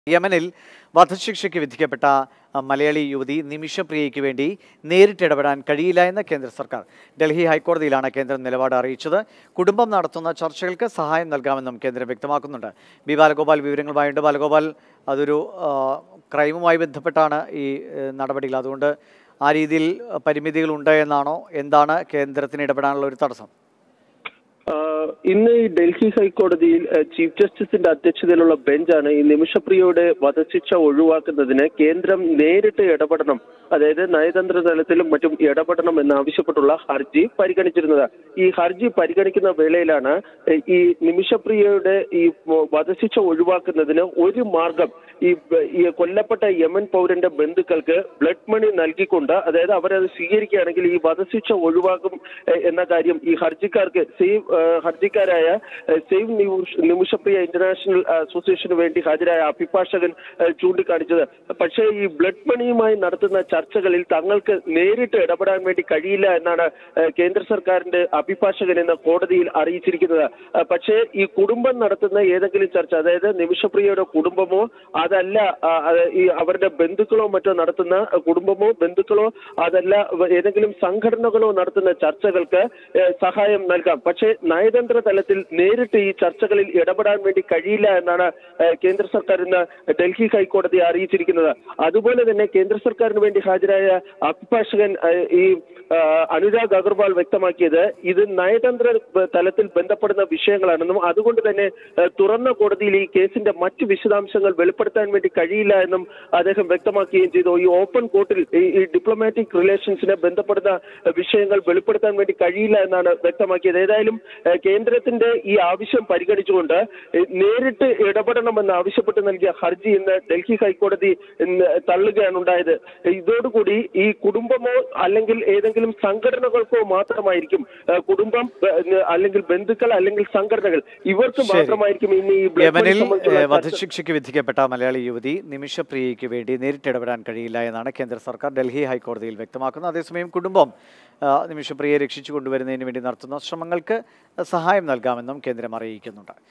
യമനിൽ വധശിക്ഷയ്ക്ക് വിധിക്കപ്പെട്ട അ, മലയാളി യുവതി നിമിഷപ്രിയയ്ക്ക് വേണ്ടി നേരിട്ട് ഇടപെടാൻ കഴിയില്ല എന്ന് കേന്ദ്ര സർക്കാർ ഡൽഹി ഹൈക്കോടതിയിലാണ് കേന്ദ്രം നിലപാട് അറിയിച്ചത് കുടുംബം നടത്തുന്ന ചർച്ചകൾക്ക് സഹായം നൽകാമെന്നും കേന്ദ്രം വ്യക്തമാക്കുന്നുണ്ട് ബി ബാലഗോപാൽ വിവരങ്ങളുമായുണ്ട് ബാലഗോപാൽ അതൊരു ആ, ക്രൈമുമായി ബന്ധപ്പെട്ടാണ് ഈ ഏ, നടപടികൾ അതുകൊണ്ട് ആ രീതിയിൽ പരിമിതികളുണ്ട് എന്നാണോ എന്താണ് കേന്ദ്രത്തിന് ഇടപെടാനുള്ള ഒരു തടസ്സം ആഹ് ഇന്ന് ഈ ഡൽഹി ഹൈക്കോടതിയിൽ ഏഹ് ചീഫ് ജസ്റ്റിസിന്റെ അധ്യക്ഷതയിലുള്ള ബെഞ്ചാണ് ഈ നിമിഷപ്രിയയുടെ വധശിക്ഷ ഒഴിവാക്കുന്നതിന് കേന്ദ്രം നേരിട്ട് ഇടപെടണം അതായത് നയതന്ത്ര തലത്തിലും മറ്റും ഇടപെടണം എന്നാവശ്യപ്പെട്ടുള്ള ഹർജി പരിഗണിച്ചിരുന്നത് ഈ ഹർജി പരിഗണിക്കുന്ന വേളയിലാണ് ഏഹ് ഈ നിമിഷപ്രിയയുടെ ഈ വധശിക്ഷ ഒഴിവാക്കുന്നതിന് ഒരു മാർഗം ഈ ബ- ഈ കൊല്ലപ്പെട്ട യമൻ പൗരന്റെ ബന്ധുക്കൾക്ക് ബ്ലഡ് മണി നൽകിക്കൊണ്ട് അതായത് അവരത് സ്വീകരിക്കുകയാണെങ്കിൽ ഈ വധശിക്ഷ ഒഴിവാക്കും ഏഹ് എന്ന കാര്യം ഈ ഹർജിക്കാർക്ക് സേവ് ഏഹ് ഹർജിക്കാരായ ഏഹ് സേവ് നിമിഷ- നിമിഷപ്രിയ ഇന്റർനാഷണൽ അസോസിയേഷന് വേണ്ടി ഹാജരായ അഭിഭാഷകൻ ഏഹ് ചൂണ്ടിക്കാണിച്ചത് പക്ഷേ ഈ ബ്ലഡ് മണിയുമായി നടത്തുന്ന ചർച്ചകളിൽ തങ്ങൾക്ക് നേരിട്ട് ഇടപെടാൻ വേണ്ടി കഴിയില്ല എന്നാണ് ഏഹ് കേന്ദ്ര സർക്കാരിന്റെ അഭിഭാഷകൻ എന്ന് കോടതിയിൽ അറിയിച്ചിരിക്കുന്നത് ഏഹ് പക്ഷേ ഈ കുടുംബം നടത്തുന്ന ഏതെങ്കിലും ചർച്ച അതായത് നിമിഷപ്രിയയുടെ കുടുംബമോ അതല്ല ആ, അത് ഈ അവരുടെ ബന്ധുക്കളോ മറ്റോ നടത്തുന്ന കുടുംബമോ ബന്ധുക്കളോ അതല്ല വ- ഏതെങ്കിലും സംഘടനകളോ നടത്തുന്ന ചർച്ചകൾക്ക് ഏഹ് സഹായം നൽകാം പക്ഷേ നയതന്ത്ര തലത്തിൽ നേരിട്ട് ഈ ചർച്ചകളിൽ ഇടപെടാൻ വേണ്ടി കഴിയില്ല എന്നാണ് ഏഹ് കേന്ദ്ര സർക്കാർ ഇന്ന് ഡൽഹി ഹൈക്കോടതി അറിയിച്ചിരിക്കുന്നത് അതുപോലെ തന്നെ കേന്ദ്ര സർക്കാരിന് വേണ്ടി ഹാജരായ അഭിഭാഷകൻ ഏഹ് ഈ ആഹ് അനുരാഗ് അഗർവാൾ വ്യക്തമാക്കിയത് ഇത് നയതന്ത്ര ബ- തലത്തിൽ ബന്ധപ്പെടുന്ന വിഷയങ്ങളാണെന്നും അതുകൊണ്ട് തന്നെ ഏഹ് തുറന്ന കോടതിയിൽ ഈ കേസിന്റെ മറ്റു വിശദാംശങ്ങൾ വെളിപ്പെടുത്താൻ വേണ്ടി കഴിയില്ല എന്നും അദ്ദേഹം വ്യക്തമാക്കുകയും ചെയ്തു ഈ ഓപ്പൺ കോർട്ടിൽ ഈ ഈ ഡിപ്ലോമാറ്റിക് റിലേഷൻസിനെ ബന്ധപ്പെടുന്ന ഏഹ് വിഷയങ്ങൾ വെളിപ്പെടുത്താൻ വേണ്ടി കഴിയില്ല എന്നാണ് വ്യക്തമാക്കിയത് ഏതായാലും ഏഹ് കേന്ദ്രത്തിന്റെ ഈ ആവശ്യം പരിഗണിച്ചുകൊണ്ട് ഏഹ് നേരിട്ട് ഇടപെടണമെന്ന് ആവശ്യപ്പെട്ട് നൽകിയ ഹർജി ഇന്ന് ഡൽഹി ഹൈക്കോടതി ഇന്ന് തള്ളുകയാണ് ഉണ്ടായത് ഇതോടുകൂടി ഈ കുടുംബമോ അല്ലെങ്കിൽ ഏതെങ്കിലും സംഘടനകൾക്കോ മാത്രമായിരിക്കും ഏഹ് കുടുംബം ഏഹ് അല്ലെങ്കിൽ ബന്ധുക്കൾ അല്ലെങ്കിൽ സംഘടനകൾ ഇവർക്ക് ശരി. മാത്രമായിരിക്കും ഇനി ഈ ബ്ലഡ് മണി യമനിൽ സംബന്ധിച്ചുള്ള ഏ, ചർച്ച- വധശിക്ഷയ്ക്ക് വിധിക്കപ്പെട്ട മലയാളി യുവതി നിമിഷപ്രിയയ്ക്ക് വേണ്ടി നേരിട്ട് ഇടപെടാൻ കഴിയില്ല എന്നാണ് കേന്ദ്ര സർക്കാർ ഡൽഹി ഹൈക്കോടതിയിൽ വ്യക്തമാക്കുന്നത് അതേസമയം കുടുംബം ആ, നിമിഷപ്രിയയെ രക്ഷിച്ചു കൊണ്ടുവരുന്നതിന് വേണ്ടി നടത്തുന്ന ശ്രമങ്ങൾക്ക് സഹായം നൽകാമെന്നും കേന്ദ്രം അറിയിക്കുന്നുണ്ട്